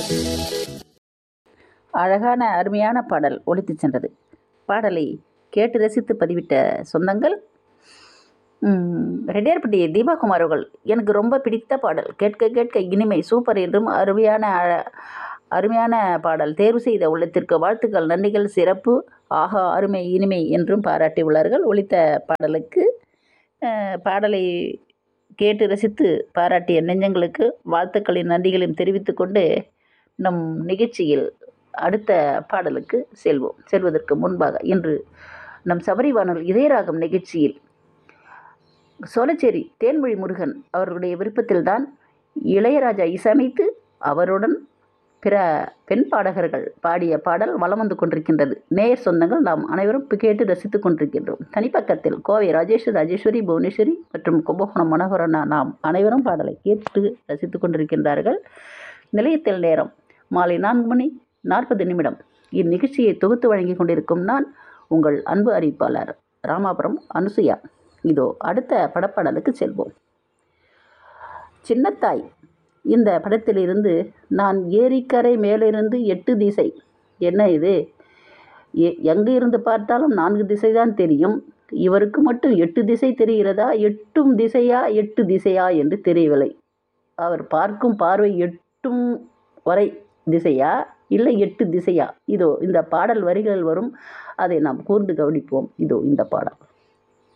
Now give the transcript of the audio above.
அழகான அருமையான பாடல் ஒலித்துச் சென்றது பாடலை கேட்டு ரசித்து பதிவிட்ட சொந்தங்கள் ம், ரெட்டியார்பட்டி தீபாகுமார் அவர்கள் எனக்கு ரொம்ப பிடித்த பாடல் கேட்க கேட்க இனிமை சூப்பர் என்றும் அருமையான அழ- அருமையான பாடல் தேர்வு செய்த உள்ளத்திற்கு வாழ்த்துக்கள் நன்றிகள் சிறப்பு ஆஹா அருமை இனிமை என்றும் பாராட்டியுள்ளார்கள் ஒலித்த பாடலுக்கு அஹ், பாடலை கேட்டு ரசித்து பாராட்டிய நெஞ்சங்களுக்கு வாழ்த்துக்களின் நன்றிகளையும் தெரிவித்துக்கொண்டு நம் நிகழ்ச்சியில் அடுத்த பாடலுக்கு செல்வோம் செல்வதற்கு முன்பாக இன்று நம் சபரி வானொலி இதயராகம் நிகழ்ச்சியில் சோழச்சேரி தேன்மொழி முருகன் அவர்களுடைய விருப்பத்தில்தான் இளையராஜா இசையமைத்து அவருடன் பிற பெண் பாடகர்கள் பாடிய பாடல் வலம் வந்து கொண்டிருக்கின்றது நேயர் சொந்தங்கள் நாம் அனைவரும் கேட்டு ரசித்துக் கொண்டிருக்கின்றோம் தனிப்பக்கத்தில் கோவை ராஜேஸ்வரி ராஜேஸ்வரி புவனேஸ்வரி மற்றும் கும்பகோணம் மனோகரன் நாம் அனைவரும் பாடலை கேட்டு ரசித்துக் கொண்டிருக்கின்றார்கள் நிலையத்தில் நேரம் மாலை நான்கு மணி நாற்பது நிமிடம் இந்நிகழ்ச்சியை தொகுத்து வழங்கி கொண்டிருக்கும் நான் உங்கள் அன்பு அறிவிப்பாளர் ராமாபுரம் அனுசுயா இதோ அடுத்த படப்பாடலுக்கு செல்வோம் சின்னத்தாய் இந்த படத்திலிருந்து நான் ஏரிக்கரை மேலிருந்து எட்டு திசை என்ன இது எ எங்கே இருந்து பார்த்தாலும் நான்கு திசை தான் தெரியும் இவருக்கு மட்டும் எட்டு திசை தெரிகிறதா எட்டும் திசையா எட்டு திசையா என்று தெரியவில்லை அவர் பார்க்கும் பார்வை எட்டும் வரை திசையா இல்லை எட்டு திசையா இதோ இந்த பாடல் வரிகள் வரும் அதை நாம் கூர்ந்து கவனிப்போம் இதோ இந்த பாடல்